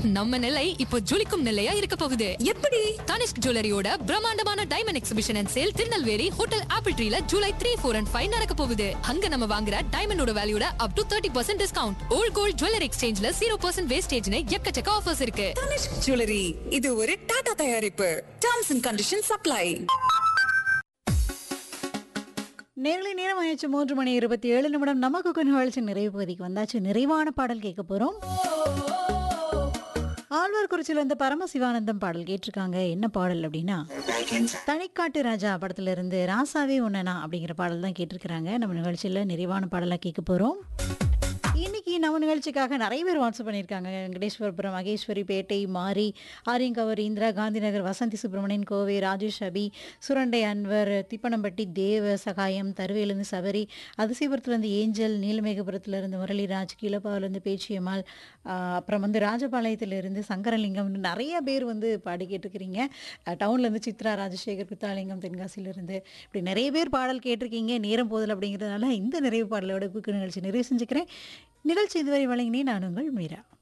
நம்ம நிலை இப்போ ஜொலிக்கும் நிலையா இருக்க போகுது எப்படி தனிஷ்க் ஜுவல்லரியோட பிரம்மாண்டமான diamond exhibition and sale Tirunelveli hotel apple ட்ரீல July three four and five நடக்க போகுது அங்க நம்ம வாங்குற டைமண்டோட வேல்யூட up to thirty percent discount old gold jewellery எக்ஸ்சேஞ்ச்ல ஜீரோ பர்சன்ட் வேஸ்டேஜ்னு எக்கச்சக்க ஆஃபர்ஸ் இருக்கு தனிஷ்க் ஜுவல்லரி இது ஒரு டாடா தயாரிப்பு டர்ம்ஸ் அண்ட் கண்டிஷன் சப்ளை நேரலை நேரம் ஆயிடுச்சு மூன்று மணி இருபத்தி ஏழு நிமிடம் நமக்கு கொஞ்சம் நிகழ்ச்சி நிறைவு பகுதிக்கு வந்தாச்சு நிறைவான பாடல் கேட்க போறோம் ஆழ்வார்குறிச்சியில இருந்து பரமசிவானந்தம் பாடல் கேட்டிருக்காங்க என்ன பாடல் அப்படின்னா தனிக்காட்டு ராஜா படத்துல இருந்து ராசாவே உன்னனா அப்படிங்கிற பாடல் தான் கேட்டிருக்கிறாங்க நம்ம நிகழ்ச்சியில நிறைவான பாடலா கேட்க போறோம் இன்னைக்கு நம்ம நிகழ்ச்சிக்காக நிறைய பேர் வாட்ஸ்அப் பண்ணியிருக்காங்க வெங்கடேஸ்வரபுரம் மகேஸ்வரி பேட்டை மாரி ஆரியங்கவர் இந்திரா காந்தி நகர் வசந்தி சுப்பிரமணியன் கோவை ராஜேஷ் அபி சுரண்டை அன்வர் திப்பனம்பட்டி தேவ சகாயம் தருவையிலேருந்து சபரி அதிசயபுரத்துலேருந்து ஏஞ்சல் நீலமேகபுரத்துலேருந்து முரளிராஜ் கீழப்பாவிலேருந்து பேச்சியம்மாள் ஆஹ் அப்புறம் வந்து ராஜபாளையத்திலிருந்து சங்கரலிங்கம் நிறைய பேர் வந்து பாடி கேட்டிருக்கிறீங்க அஹ் டவுன்லேருந்து சித்ரா ராஜசேகர் குத்தாலிங்கம் தென்காசியிலிருந்து இப்படி நிறைய பேர் பாடல் கேட்டிருக்கீங்க நேரம் போதல் அப்படிங்கிறதுனால இந்த நிறைவு பாடலோட குக்கு நிகழ்ச்சி நிறைவு செஞ்சுக்கிறேன் நிகழ்ச்சி இதுவரை வழங்கினே நான் உங்கள் மீரா